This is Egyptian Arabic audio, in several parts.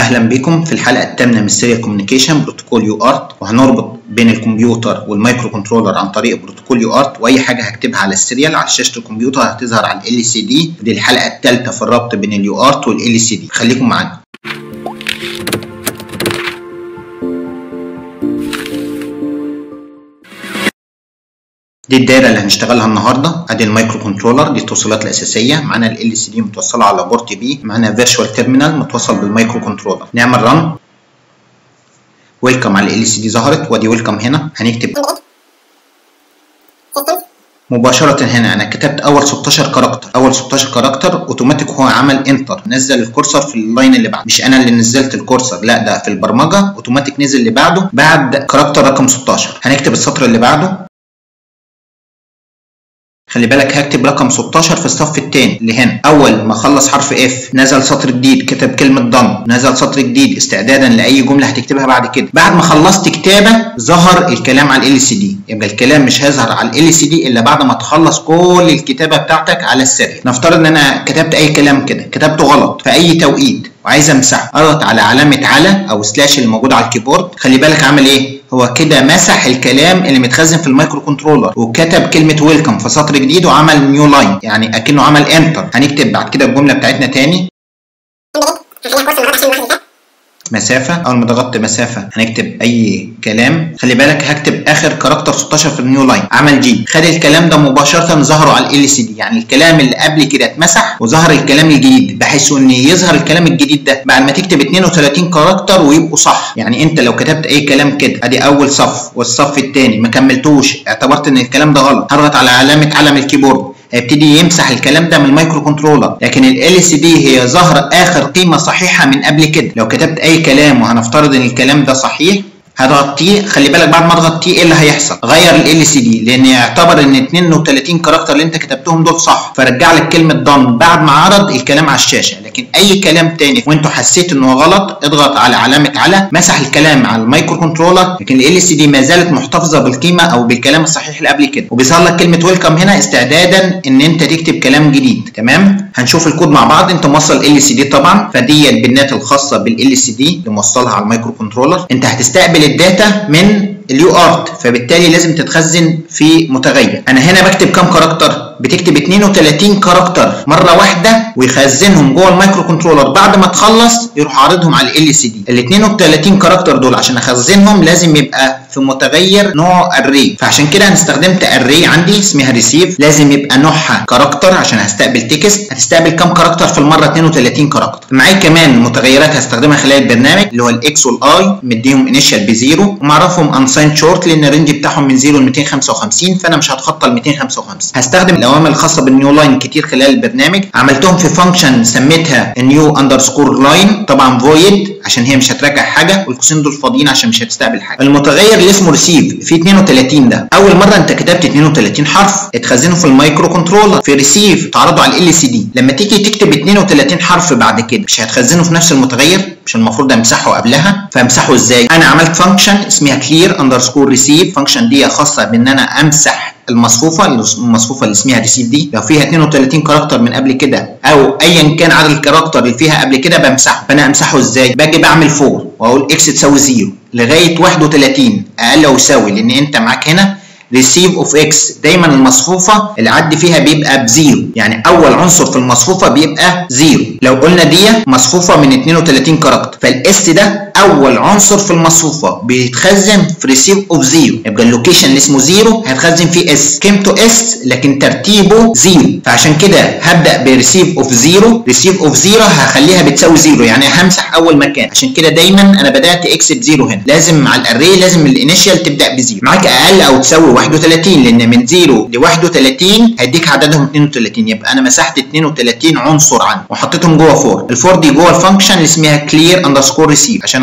اهلا بكم في الحلقه الثامنه من سيريال كوميونيكيشن بروتوكول يو ارت وهنربط بين الكمبيوتر والمايكرو كنترولر عن طريق بروتوكول يو ارت واي حاجه هكتبها على السيريال على شاشه الكمبيوتر هتظهر على ال سي دي دي الحلقه الثالثه في الربط بين اليو ارت والال سي دي خليكم معانا دي الدايره اللي هنشتغلها النهارده ادي المايكرو كنترولر دي التوصيلات الاساسيه معانا ال سي دي متوصله على بورت بي معانا فيرتشوال تيرمينال متوصل بالمايكرو كنترولر نعمل رن ويلكم على ال سي دي ظهرت وادي ويلكم هنا هنكتب مباشرة هنا أنا كتبت أول 16 كاركتر، أول 16 كاركتر أوتوماتيك هو عمل انتر، نزل الكورسر في اللاين اللي بعده، مش أنا اللي نزلت الكورسر، لا ده في البرمجة أوتوماتيك نزل اللي بعده بعد كاركتر رقم 16، هنكتب السطر اللي بعده خلي بالك هكتب رقم 16 في الصف الثاني اللي هنا اول ما اخلص حرف اف نزل سطر جديد كتب كلمه ضم نزل سطر جديد استعدادا لاي جمله هتكتبها بعد كده بعد ما خلصت كتابه ظهر الكلام على ال سي دي يبقى الكلام مش هيظهر على ال سي دي الا بعد ما تخلص كل الكتابه بتاعتك على السرير نفترض ان انا كتبت اي كلام كده كتبته غلط في اي توقيت وعايز امسحه اضغط على علامه على او سلاش اللي موجود على الكيبورد خلي بالك عامل ايه هو كده مسح الكلام اللي متخزن في المايكرو كنترولر وكتب كلمه ويلكم في سطر جديد وعمل نيو لاين يعني اكنه عمل انتر هنكتب بعد كده الجمله بتاعتنا تاني مسافة أول ما ضغطت مسافة هنكتب أي كلام خلي بالك هكتب آخر كاركتر 16 في النيو لاين عمل جي خد الكلام ده مباشرة ظهره على ال سي دي يعني الكلام اللي قبل كده اتمسح وظهر الكلام الجديد بحيث إن يظهر الكلام الجديد ده بعد ما تكتب 32 كاركتر ويبقوا صح يعني أنت لو كتبت أي كلام كده أدي أول صف والصف الثاني ما كملتوش اعتبرت إن الكلام ده غلط هضغط على علامة علم الكيبورد هيبتدي يمسح الكلام ده من المايكرو كنترولر لكن ال سي دي هي ظاهره اخر قيمه صحيحه من قبل كده لو كتبت اي كلام وهنفترض ان الكلام ده صحيح هضغط تي خلي بالك بعد ما اضغط تي ايه اللي هيحصل غير ال سي دي لان يعتبر ان 32 كاركتر اللي انت كتبتهم دول صح فرجع لك كلمه ضم بعد ما عرض الكلام على الشاشه لكن اي كلام تاني وانتوا حسيت انه غلط اضغط على علامه على مسح الكلام على المايكرو كنترولر لكن ال سي دي ما زالت محتفظه بالقيمه او بالكلام الصحيح اللي قبل كده وبيظهر لك كلمه ويلكم هنا استعدادا ان انت تكتب كلام جديد تمام هنشوف الكود مع بعض انت موصل ال سي دي طبعا فدي البنات الخاصه بالال سي دي اللي موصلها على المايكرو كنترولر انت هتستقبل الداتا من اليو ارت فبالتالي لازم تتخزن في متغير انا هنا بكتب كام كاركتر بتكتب 32 كاركتر مره واحده ويخزنهم جوه المايكرو كنترولر بعد ما تخلص يروح عارضهم على ال سي دي ال 32 كاركتر دول عشان اخزنهم لازم يبقى في متغير نوع اري فعشان كده انا استخدمت اري عندي اسمها ريسيف لازم يبقى نوعها كاركتر عشان هستقبل تكست هتستقبل كام كاركتر في المره 32 كاركتر معايا كمان متغيرات هستخدمها خلال البرنامج اللي هو الاكس والاي مديهم انيشال بزيرو ومعرفهم انساين شورت لان الرينج بتاعهم من 0 ل 255 فانا مش هتخطى ال 255 هستخدم الاوامر الخاصه بالنيو لاين كتير خلال البرنامج عملتهم في فانكشن سميتها نيو اندرسكور لاين طبعا فويد عشان هي مش هتراجع حاجه والقوسين دول فاضيين عشان مش هتستقبل حاجه المتغير اللي اسمه ريسيف في 32 ده اول مره انت كتبت 32 حرف اتخزنوا في المايكرو كنترولر في ريسيف تعرضوا على ال سي دي لما تيجي تكتب 32 حرف بعد كده مش هتخزنوا في نفس المتغير مش المفروض امسحه قبلها فامسحه ازاي انا عملت فانكشن اسمها كلير اندرسكور ريسيف فانكشن دي خاصه بان انا امسح المصفوفه المصفوفه اللي اسمها ريسيف دي لو فيها 32 كاركتر من قبل كده او ايا كان عدد الكاركتر اللي فيها قبل كده بمسحه فانا امسحه ازاي باجي بعمل فور واقول اكس تساوي 0 لغايه 31 اقل او يساوي لان انت معاك هنا ريسيف اوف اكس دايما المصفوفه العد فيها بيبقى بزيرو يعني اول عنصر في المصفوفه بيبقى زيرو لو قلنا دي مصفوفه من 32 كاركتر فالاس ده اول عنصر في المصفوفه بيتخزن في ريسيف اوف زيرو يبقى اللوكيشن اللي اسمه زيرو هتخزن فيه اس قيمته اس لكن ترتيبه زيرو فعشان كده هبدا بريسيف اوف زيرو ريسيف اوف زيرو هخليها بتساوي زيرو يعني همسح اول مكان عشان كده دايما انا بدات اكس بزيرو هنا لازم مع الاري لازم الانيشال تبدا بزيرو معاك اقل او تساوي 31 لان من 0 ل 31 هيديك عددهم 32 يبقى انا مسحت 32 عنصر عنه وحطيتهم جوه فور الفور دي جوه الفانكشن اللي اسمها كلير اندرسكور ريسيف عشان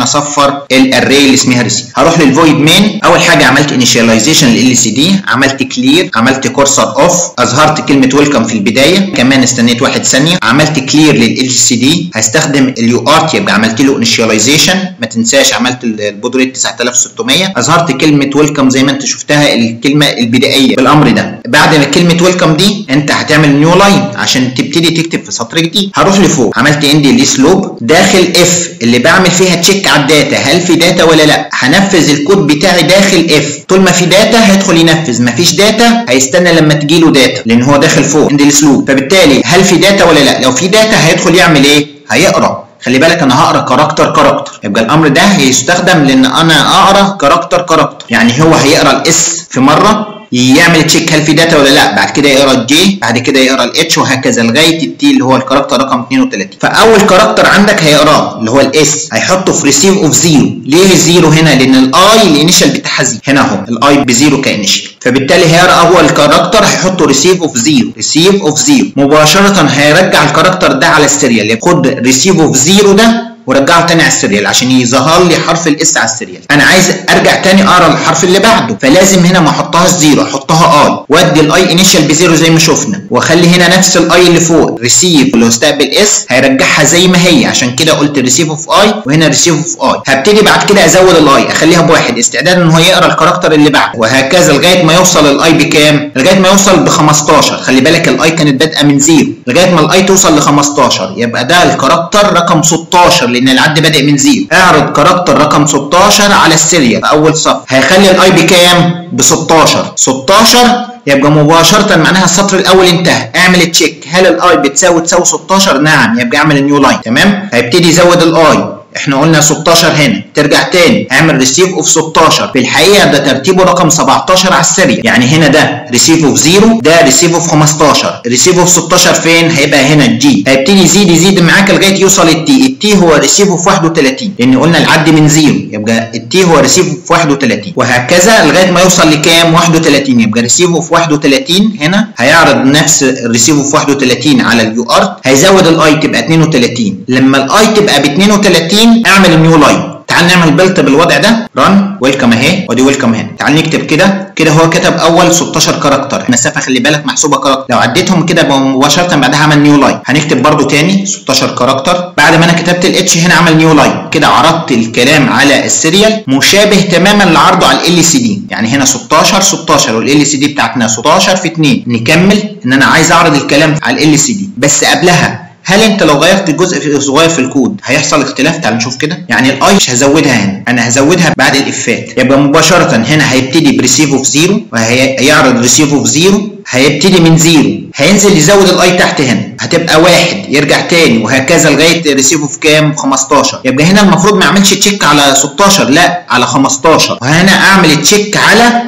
اصفر الاري اللي اسمها ريسيف هروح للفويد مين اول حاجه عملت انيشاليزيشن لل سي دي عملت كلير عملت كورسر اوف اظهرت كلمه ويلكم في البدايه كمان استنيت واحد ثانيه عملت كلير لل سي دي هستخدم اليو ارت يبقى عملت له انيشاليزيشن ما تنساش عملت البودريت 9600 اظهرت كلمه ويلكم زي ما انت شفتها الكلمه البدائيه بالامر ده بعد كلمه ويلكم دي انت هتعمل نيو لاين عشان تبتدي تكتب في سطر جديد هروح لفوق عملت اندي لي سلوب داخل اف اللي بعمل فيها تشيك على الداتا هل في داتا ولا لا هنفذ الكود بتاعي داخل اف طول ما في داتا هيدخل ينفذ ما فيش داتا هيستنى لما تجي له داتا لان هو داخل فوق اندي سلوب فبالتالي هل في داتا ولا لا لو في داتا هيدخل يعمل ايه هيقرا خلي بالك انا هقرا كاركتر كاركتر يبقى الامر ده هيستخدم لان انا اقرا كاركتر كاركتر يعني هو هيقرا الاس في مره يعمل تشيك هل في داتا ولا لا بعد كده يقرا الجي بعد كده يقرا الاتش وهكذا لغايه التي اللي هو الكاركتر رقم 32 فاول كاركتر عندك هيقراه اللي هو الاس هيحطه في ريسيف اوف زيرو ليه الزيرو هنا لان الاي الانيشال بتاعها زيرو هنا اهو الاي بزيرو كانيشال فبالتالي هيقرا اول كاركتر هيحطه ريسيف اوف زيرو ريسيف اوف زيرو مباشره هيرجع الكاركتر ده على السيريال خد ريسيف اوف زيرو ده ورجعه تاني على السيريال عشان يظهر لي حرف الاس على السيريال انا عايز ارجع تاني اقرا الحرف اللي بعده فلازم هنا ما احطهاش زيرو احطها اي وادي الاي انيشال بزيرو زي ما شفنا واخلي هنا نفس الاي اللي فوق ريسيف اللي هو استقبل اس هيرجعها زي ما هي عشان كده قلت ريسيف اوف اي وهنا ريسيف اوف اي هبتدي بعد كده ازود الاي اخليها بواحد استعداد ان هو يقرا الكاركتر اللي بعده وهكذا لغايه ما يوصل الاي بكام لغايه ما يوصل ب 15 خلي بالك الاي كانت بادئه من زيرو لغايه ما الاي توصل ل 15 يبقى ده الكاركتر رقم 16 لان العد بادئ من زيرو اعرض كاركتر رقم 16 على السيريال في اول صف هيخلي الاي بكام ب 16 16 يبقى مباشرة معناها السطر الأول انتهى، اعمل تشيك هل الأي بتساوي تساوي 16؟ نعم يبقى اعمل نيو لاين، تمام؟ هيبتدي يزود الأي، احنا قلنا 16 هنا ترجع تاني اعمل ريسيف اوف 16 في الحقيقه ده ترتيبه رقم 17 على السريع يعني هنا ده ريسيف اوف 0 ده ريسيف اوف 15 ريسيف اوف 16 فين هيبقى هنا الجي هيبتدي يزيد يزيد معاك لغايه يوصل التي التي هو ريسيف اوف 31 لان قلنا العد من 0 يبقى التي هو ريسيف اوف 31 وهكذا لغايه ما يوصل لكام 31 يبقى ريسيف اوف 31 هنا هيعرض نفس الريسيف اوف 31 على اليو ارت هيزود الاي تبقى 32 لما الاي تبقى ب 32 اعمل النيو لاين تعال نعمل بلت بالوضع ده ران ويلكم اهي ودي ويلكم هنا تعال نكتب كده كده هو كتب اول 16 كاركتر المسافه خلي بالك محسوبه كاركتر لو عديتهم كده مباشره بعدها عمل نيو لاين هنكتب برده تاني 16 كاركتر بعد ما انا كتبت الاتش هنا عمل نيو لاين كده عرضت الكلام على السيريال مشابه تماما لعرضه على ال سي دي يعني هنا 16 16 والال سي دي بتاعتنا 16 في 2 نكمل ان انا عايز اعرض الكلام على ال سي دي بس قبلها هل انت لو غيرت الجزء صغير في الكود هيحصل اختلاف تعال نشوف كده يعني الاي مش هزودها هنا انا هزودها بعد الافات يبقى مباشره هنا هيبتدي بريسيف اوف زيرو وهيعرض ريسيف اوف زيرو هيبتدي من زيرو هينزل يزود الاي تحت هنا هتبقى واحد يرجع تاني وهكذا لغايه ريسيف اوف كام 15 يبقى هنا المفروض ما اعملش تشيك على 16 لا على 15 وهنا اعمل تشيك على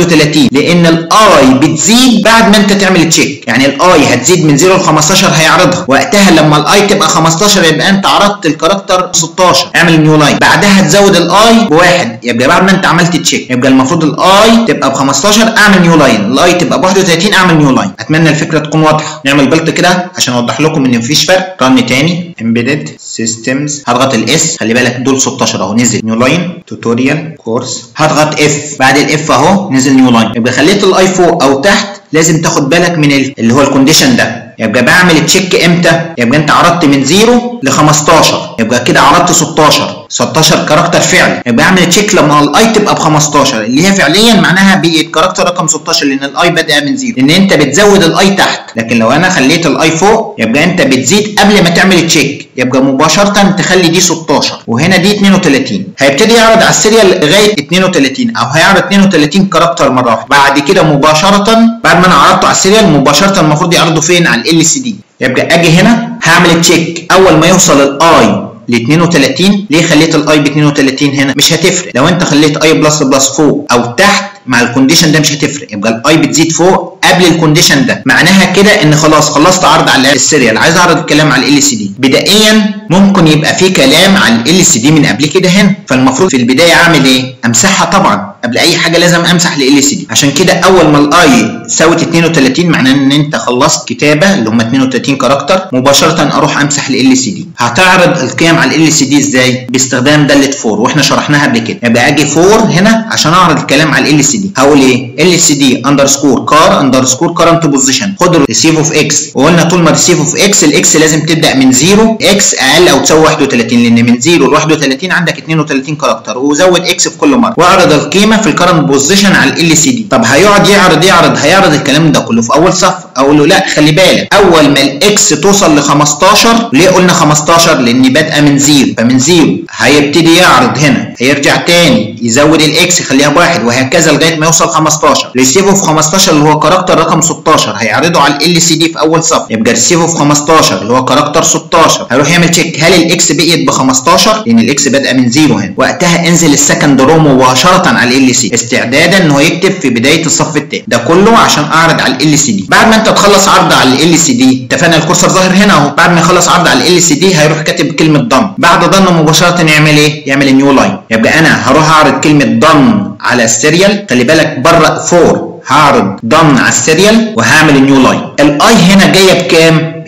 31 لان الاي بتزيد بعد ما انت تعمل تشيك يعني الاي هتزيد من 0 ل 15 هيعرضها وقتها لما الاي تبقى 15 يبقى انت عرضت الكاركتر 16 اعمل نيو لاين بعدها تزود الاي بواحد يبقى بعد ما انت عملت تشيك يبقى المفروض الاي تبقى ب 15 اعمل نيو لاين الاي تبقى ب 31 اعمل نيو لاين اتمنى الفكره تكون واضحه نعمل بلت كده عشان اوضح لكم ان مفيش فرق رن تاني امبيدد سيستمز هضغط الاس خلي بالك دول 16 اهو نزل نيو لاين توتوريال كورس هضغط اف بعد الاف اهو نزل نيو لاين يبقى خليت الاي فوق او تحت لازم تاخد بالك من اللي هو الكونديشن ده يبقى بعمل تشيك امتى يبقى انت عرضت من 0 ل 15 يبقى كده عرضت 16 16 كاركتر فعلي يبقى اعمل تشيك لما الاي تبقى ب 15 اللي هي فعليا معناها بقت كاركتر رقم 16 لان الاي بادئه من 0 لان انت بتزود الاي تحت لكن لو انا خليت الاي فوق يبقى انت بتزيد قبل ما تعمل تشيك يبقى مباشره تخلي دي 16 وهنا دي 32 هيبتدي يعرض على السيريال لغايه 32 او هيعرض 32 كاركتر مره واحده بعد كده مباشره بعد ما انا عرضته على السيريال مباشره المفروض يعرضه فين على ال سي دي يبقى اجي هنا هعمل تشيك اول ما يوصل الاي ل 32 ليه خليت الاي ب 32 هنا مش هتفرق لو انت خليت اي بلس بلس فوق او تحت مع الكونديشن ده مش هتفرق يبقى الاي بتزيد فوق قبل الكونديشن ده معناها كده ان خلاص خلصت عرض على السيريال عايز اعرض الكلام على ال سي دي بدائيا ممكن يبقى في كلام على ال سي دي من قبل كده هنا فالمفروض في البدايه اعمل ايه امسحها طبعا قبل اي حاجه لازم امسح ال سي دي عشان كده اول ما الاي ساوت 32 معناه ان انت خلصت كتابه اللي هم 32 كاركتر مباشره اروح امسح ال سي دي هتعرض القيم على ال سي دي ازاي باستخدام داله فور واحنا شرحناها قبل كده يبقى اجي فور هنا عشان اعرض الكلام على ال سي دي هقول ايه ال سي دي اندرسكور كار اندرسكور كارنت بوزيشن خد ريسيف اوف اكس وقلنا طول ما ريسيف اوف اكس الاكس لازم تبدا من 0 اكس اقل او تساوي 31 لان من 0 ل 31 عندك 32 كاركتر وزود اكس في كل مره واعرض القيمه في الكرنت بوزيشن على ال سي دي طب هيقعد يعرض يعرض هيعرض الكلام ده كله في اول صف اقول له لا خلي بالك اول ما الاكس توصل ل 15 ليه قلنا 15 لان بادئه من 0 فمن 0 هيبتدي يعرض هنا هيرجع تاني يزود الاكس يخليها بواحد وهكذا لغايه ما يوصل 15 ريسيفه في 15 اللي هو كاركتر رقم 16 هيعرضه على ال سي دي في اول صف يبقى ريسيفه في 15 اللي هو كاركتر 16 هيروح يعمل تشيك هل الاكس بقيت ب 15 لان الاكس بادئه من 0 هنا وقتها انزل السكند رو مباشره على ال سي استعدادا ان هو يكتب في بدايه الصف الثاني ده كله عشان اعرض على ال سي دي بعد ما انت تخلص عرض على ال سي دي اتفقنا الكورسر ظاهر هنا اهو بعد ما يخلص عرض على ال سي دي هيروح كاتب كلمه ضم بعد ضم مباشره يعمل ايه يعمل نيو لاين يبقى انا هروح اعرض كلمه ضم على السيريال خلي بالك بره فور هعرض ضم على السيريال وهعمل نيو لاين الاي هنا جايه بكام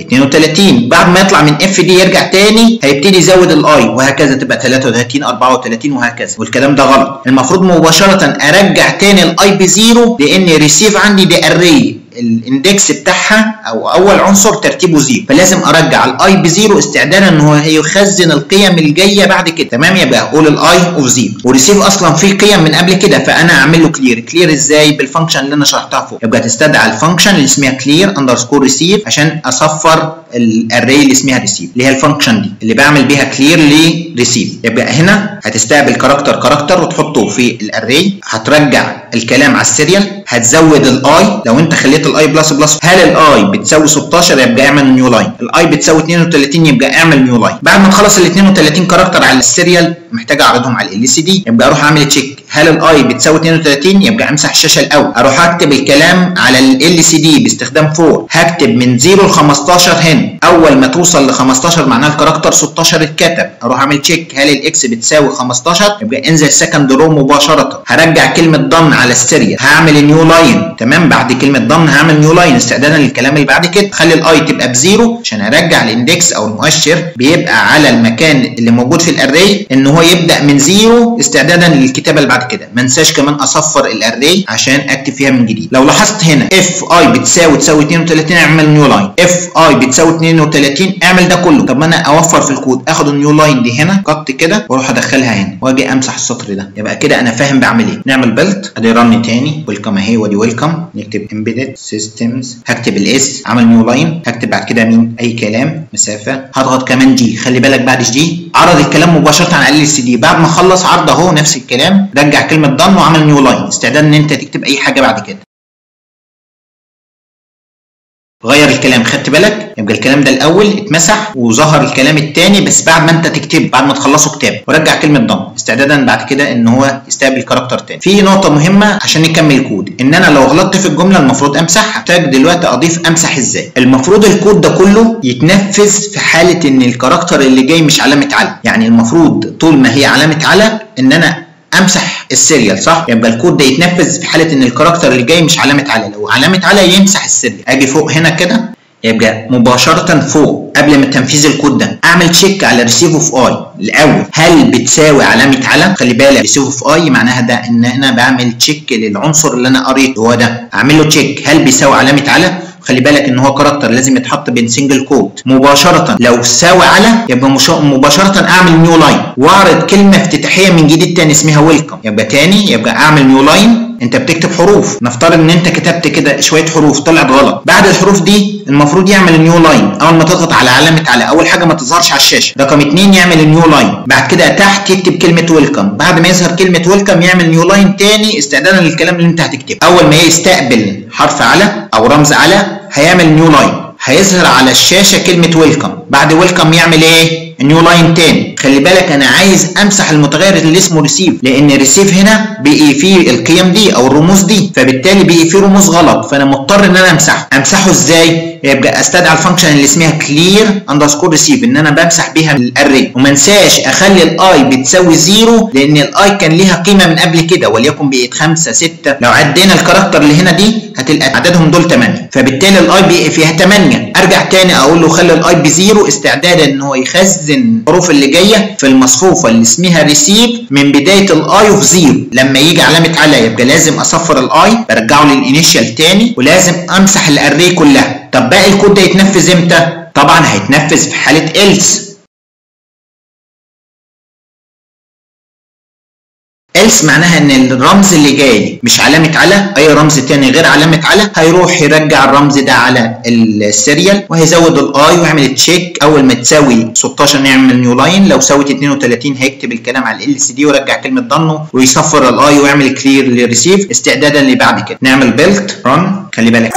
32 بعد ما يطلع من اف دي يرجع تاني هيبتدي يزود الاي وهكذا تبقى 33 34 وهكذا والكلام ده غلط المفروض مباشره ارجع تاني الاي بزيرو لان ريسيف عندي دي اري الاندكس بتاعها او اول عنصر ترتيبه زيرو فلازم ارجع الاي بزيرو استعدادا ان هو هيخزن القيم الجايه بعد كده تمام يبقى اقول الاي اوف زيرو وريسيف اصلا فيه قيم من قبل كده فانا اعمل له كلير كلير ازاي بالفانكشن اللي انا شرحتها فوق يبقى تستدعى الفانكشن اللي اسمها كلير اندرسكور ريسيف عشان اصفر الاري اللي اسمها ريسيف اللي هي الفانكشن دي اللي بعمل بيها كلير لريسيف يبقى هنا هتستقبل كاركتر كاركتر وتحطه في الاري هترجع الكلام على السيريال هتزود الاي لو انت خليت الاي بلس بلس هل الاي بتساوي 16 يبقى اعمل نيو لاين الاي بتساوي 32 يبقى اعمل نيو لاين بعد ما تخلص ال 32 كاركتر على السيريال محتاج اعرضهم على ال سي دي يبقى اروح اعمل تشيك هل الاي بتساوي 32 يبقى امسح الشاشه الاول اروح اكتب الكلام على ال سي دي باستخدام 4 هكتب من 0 ل 15 هنا اول ما توصل ل 15 معناها الكاركتر 16 اتكتب اروح اعمل تشيك هل الاكس بتساوي 15 يبقى انزل سكند رو مباشره هرجع كلمه ضمن على السيريال هعمل نيو لاين تمام بعد كلمه ضمن هعمل نيو لاين استعدادا للكلام اللي بعد كده خلي الاي تبقى بزيرو عشان ارجع الاندكس او المؤشر بيبقى على المكان اللي موجود في الاري ان هو يبدا من زيرو استعدادا للكتابه اللي بعد كده ما انساش كمان اصفر الاري عشان اكتب فيها من جديد لو لاحظت هنا اف اي بتساوي تساوي 32 اعمل نيو لاين اف اي بتساوي 32 اعمل ده كله طب ما انا اوفر في الكود اخد النيو لاين دي هنا قط كده واروح ادخلها هنا واجي امسح السطر ده يبقى كده انا فاهم بعمل ايه نعمل بيلت ادي رن تاني ويلكم اهي ودي ويلكم نكتب امبيدد سيستمز هكتب الاس عمل نيو لاين هكتب بعد كده مين اي كلام مسافه هضغط كمان جي خلي بالك بعد جي عرض الكلام مباشره على ال سي دي بعد ما خلص عرض اهو نفس الكلام رجع كلمه ضم وعمل نيو لاين استعداد ان انت تكتب اي حاجه بعد كده غير الكلام خدت بالك يبقى الكلام ده الاول اتمسح وظهر الكلام الثاني بس بعد ما انت تكتب بعد ما تخلصه كتاب ورجع كلمه ضم استعدادا بعد كده ان هو يستقبل كاركتر تاني في نقطه مهمه عشان نكمل الكود ان انا لو غلطت في الجمله المفروض امسحها محتاج دلوقتي اضيف امسح ازاي المفروض الكود ده كله يتنفذ في حاله ان الكاركتر اللي جاي مش علامه على يعني المفروض طول ما هي علامه على ان انا امسح السيريال صح يبقى الكود ده يتنفذ في حاله ان الكاركتر اللي جاي مش علامه على لو علامه على يمسح السيريال اجي فوق هنا كده يبقى مباشرة فوق قبل ما تنفيذ الكود ده اعمل تشيك على ريسيف اوف اي الاول هل بتساوي علامة على خلي بالك ريسيف اوف اي معناها ده ان انا بعمل تشيك للعنصر اللي انا قريته هو ده اعمل له تشيك هل بيساوي علامة على خلي بالك ان هو كاركتر لازم يتحط بين سنجل كوت مباشره لو ساوي على يبقى مش... مباشره اعمل نيو لاين واعرض كلمه افتتاحيه من جديد تاني اسمها ويلكم يبقى تاني يبقى اعمل نيو لاين انت بتكتب حروف نفترض ان انت كتبت كده شويه حروف طلعت غلط بعد الحروف دي المفروض يعمل النيو لاين اول ما تضغط على علامه على اول حاجه ما تظهرش على الشاشه رقم اتنين يعمل النيو لاين بعد كده تحت يكتب كلمه ويلكم بعد ما يظهر كلمه ويلكم يعمل نيو لاين تاني استعدادا للكلام اللي انت هتكتبه اول ما يستقبل حرف على او رمز على هيعمل نيو لاين هيظهر على الشاشه كلمه ويلكم بعد ويلكم يعمل ايه نيو لاين تاني خلي بالك انا عايز امسح المتغير اللي اسمه ريسيف لان ريسيف هنا بقي فيه القيم دي او الرموز دي فبالتالي بقي فيه رموز غلط فانا مضطر ان انا امسحه امسحه ازاي يبقى استدعي الفانكشن اللي اسمها كلير اندرسكور ريسيف ان انا بمسح بيها من الاري وما انساش اخلي الاي بتساوي زيرو لان الاي كان ليها قيمه من قبل كده وليكن بقت 5 6 لو عدينا الكاركتر اللي هنا دي هتلقى عددهم دول 8 فبالتالي الاي بقى فيها 8 ارجع تاني اقول له خلي الاي بزيرو استعدادا ان هو يخزن الحروف اللي جايه في المصفوفه اللي اسمها ريسيف من بدايه الاي اوف زيرو لما يجي علامه على يبقى لازم اصفر الاي برجعه للانيشال تاني ولازم امسح الاري كلها طب باقي الكود ده يتنفذ امتى طبعا هيتنفذ في حاله else else معناها ان الرمز اللي جاي مش علامة على اي رمز تاني غير علامة على هيروح يرجع الرمز ده على السيريال وهيزود الاي ويعمل تشيك اول ما تساوي 16 نعمل نيو لاين لو ساوت 32 هيكتب الكلام على ال سي دي ويرجع كلمة ضنه ويصفر الاي ويعمل كلير للريسيف استعدادا اللي بعد كده نعمل بيلت رن خلي بالك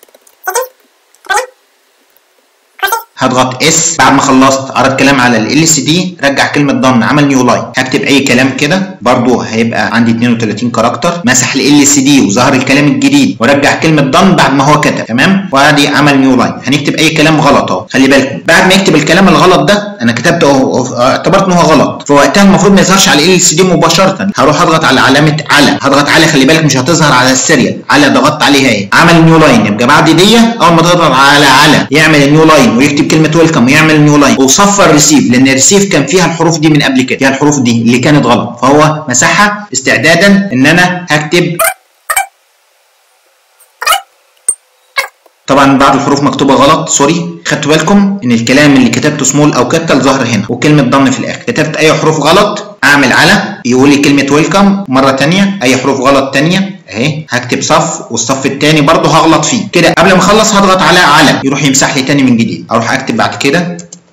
هضغط اس بعد ما خلصت عرض كلام على ال سي دي رجع كلمه ضم عمل نيو لاين هكتب اي كلام كده برضو هيبقى عندي 32 كاركتر مسح ال سي دي وظهر الكلام الجديد ورجع كلمه ضم بعد ما هو كتب تمام وادي عمل نيو لاين هنكتب اي كلام غلط اهو خلي بالكم بعد ما يكتب الكلام الغلط ده انا كتبته اهو اعتبرت ان هو غلط فوقتها المفروض ما يظهرش على ال سي دي مباشره هروح اضغط على علامه على هضغط على خلي بالك مش هتظهر على السيريال على ضغطت عليها ايه عمل نيو لاين يبقى بعد دي اول ما تضغط على على يعمل النيو لاين ويكتب كلمه ويلكم ويعمل نيو لاين وصفر ريسيف لان الريسيف كان فيها الحروف دي من قبل كده فيها الحروف دي اللي كانت غلط فهو مسحها استعدادا ان انا هكتب طبعا بعض الحروف مكتوبه غلط سوري خدتوا بالكم ان الكلام اللي كتبته سمول او كابيتال ظهر هنا وكلمه ضم في الاخر كتبت اي حروف غلط اعمل على يقول لي كلمه ويلكم مره ثانيه اي حروف غلط ثانيه اهي هكتب صف والصف الثاني برضه هغلط فيه كده قبل ما اخلص هضغط على على يروح يمسح لي ثاني من جديد اروح اكتب بعد كده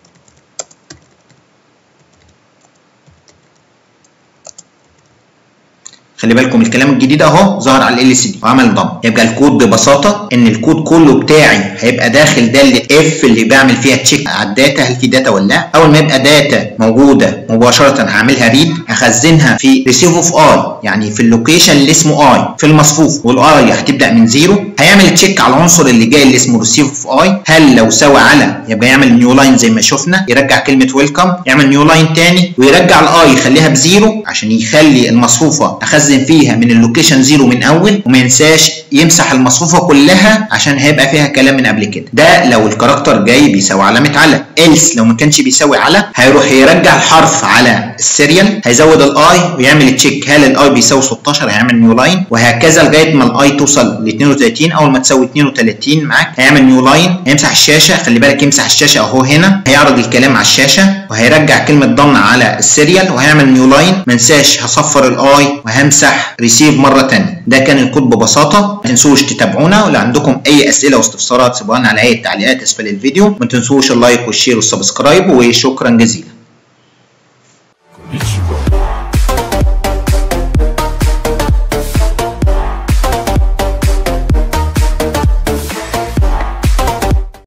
خلي بالكم الكلام الجديد اهو ظهر على ال سي دي وعمل ضم يبقى الكود ببساطه ان الكود كله بتاعي هيبقى داخل داله اف اللي بعمل فيها تشيك على الداتا هل في داتا ولا لا اول ما يبقى داتا موجوده مباشره هعملها ريد هخزنها في ريسيف اوف اي يعني في اللوكيشن اللي اسمه اي في المصفوف والاي هتبدا من زيرو هيعمل تشيك على العنصر اللي جاي اللي اسمه ريسيف اوف اي هل لو سوى على يبقى يعمل نيو لاين زي ما شفنا يرجع كلمه ويلكم يعمل نيو لاين تاني ويرجع الاي يخليها بزيرو عشان يخلي المصفوفه اخزن فيها من اللوكيشن زيرو من اول وما ينساش يمسح المصفوفه كلها عشان هيبقى فيها كلام من قبل كده ده لو الكاركتر جاي بيساوي علامه على else لو ما كانش بيساوي على هيروح يرجع الحرف على السيريال هيزود الاي ويعمل تشيك هل الاي بيساوي 16 هيعمل نيو لاين وهكذا لغايه ما الاي توصل ل 32 اول ما تساوي 32 معاك هيعمل نيو لاين هيمسح الشاشه خلي بالك يمسح الشاشه اهو هنا هيعرض الكلام على الشاشه وهيرجع كلمه ضم على السيريال وهيعمل نيو لاين ما انساش هصفر الاي وهمسح ريسيف مره ثانيه ده كان الكود ببساطه ما تنسوش تتابعونا ولو عندكم اي اسئله واستفسارات سيبوها لنا على اي التعليقات اسفل الفيديو ما تنسوش اللايك والشير والسبسكرايب وشكرا جزيلا